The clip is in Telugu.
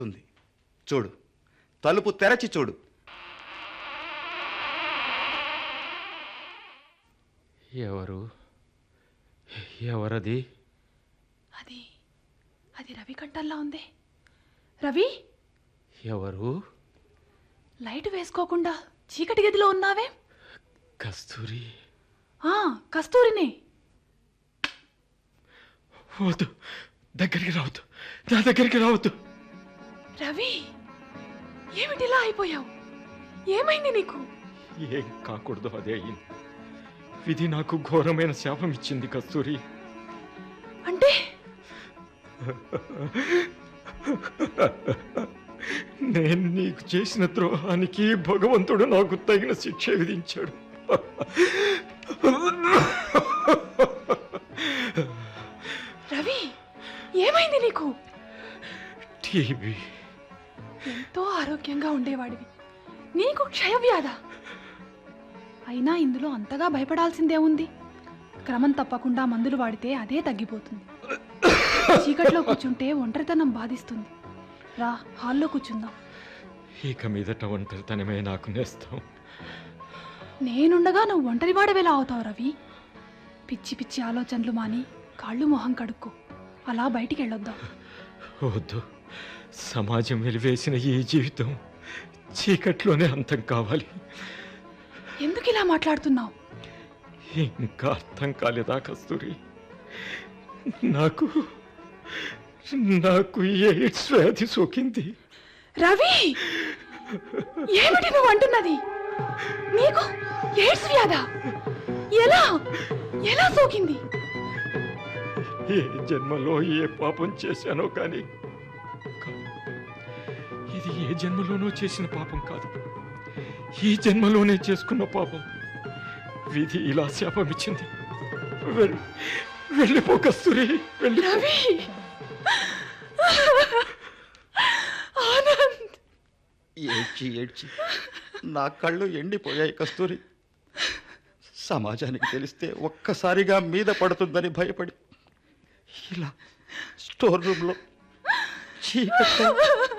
ఉంది చూడు తలుపు తెరచి చూడు ఎవరు ఎవరది అది అది రవి కంటల్లా ఉంది రవి ఎవరు లైట్ వేసుకోకుండా చీకటి గదిలో ఉన్నావే కస్తూరి ఆ కస్తూరినే వద్దు దగ్గరికి రావద్దు నా దగ్గరికి రావద్దు రవి ఏమిటిలా అయిపోయావు ఏమైంది నీకు ఏం కాకూడదు అదే అయింది విధి నాకు ఘోరమైన శాపం ఇచ్చింది కస్తూరి అంటే నేను నీకు చేసిన ద్రోహానికి భగవంతుడు నాకు తగిన శిక్ష విధించాడు రవి ఏమైంది నీకు టీవీ ఎంతో ఆరోగ్యంగా ఉండేవాడివి నీకు క్షయవ్యాధ అయినా ఇందులో అంతగా భయపడాల్సిందే ఉంది క్రమం తప్పకుండా మందులు వాడితే అదే తగ్గిపోతుంది చీకట్లో కూర్చుంటే ఒంటరితనం బాధిస్తుంది రా హాల్లో కూర్చుందాం ఇక మీదట ఒంటరితనమే నాకు నేస్తాం నేనుండగా నువ్వు ఒంటరి వాడవేలా అవుతావు రవి పిచ్చి పిచ్చి ఆలోచనలు మాని కాళ్ళు మొహం కడుక్కో అలా బయటికి వెళ్ళొద్దాం వద్దు సమాజం వెలివేసిన ఈ జీవితం చీకట్లోనే అంతం కావాలి ఎందుకు ఇలా మాట్లాడుతున్నావు ఇంకా అర్థం కాలేదా కస్తూరి నాకు నాకు ఎయిడ్స్ వ్యాధి సోకింది రవి ఏమిటి నువ్వు అంటున్నది నీకు ఎయిడ్స్ వ్యాధ ఎలా ఎలా సోకింది ఏ జన్మలో ఏ పాపం చేశానో కానీ కాదు. ఇది ఏ జన్మలోనో చేసిన పాపం కాదు ఈ జన్మలోనే చేసుకున్న పాపం విధి ఇలా శాపమిచ్చింది వెళ్ళి వెళ్ళిపో కస్తూరి వెళ్ళి రవి ఆనంద్ ఏడ్చి ఏడ్చి నా కళ్ళు ఎండిపోయాయి కస్తూరి సమాజానికి తెలిస్తే ఒక్కసారిగా మీద పడుతుందని భయపడి ఇలా స్టోర్ రూమ్లో చీకట్లో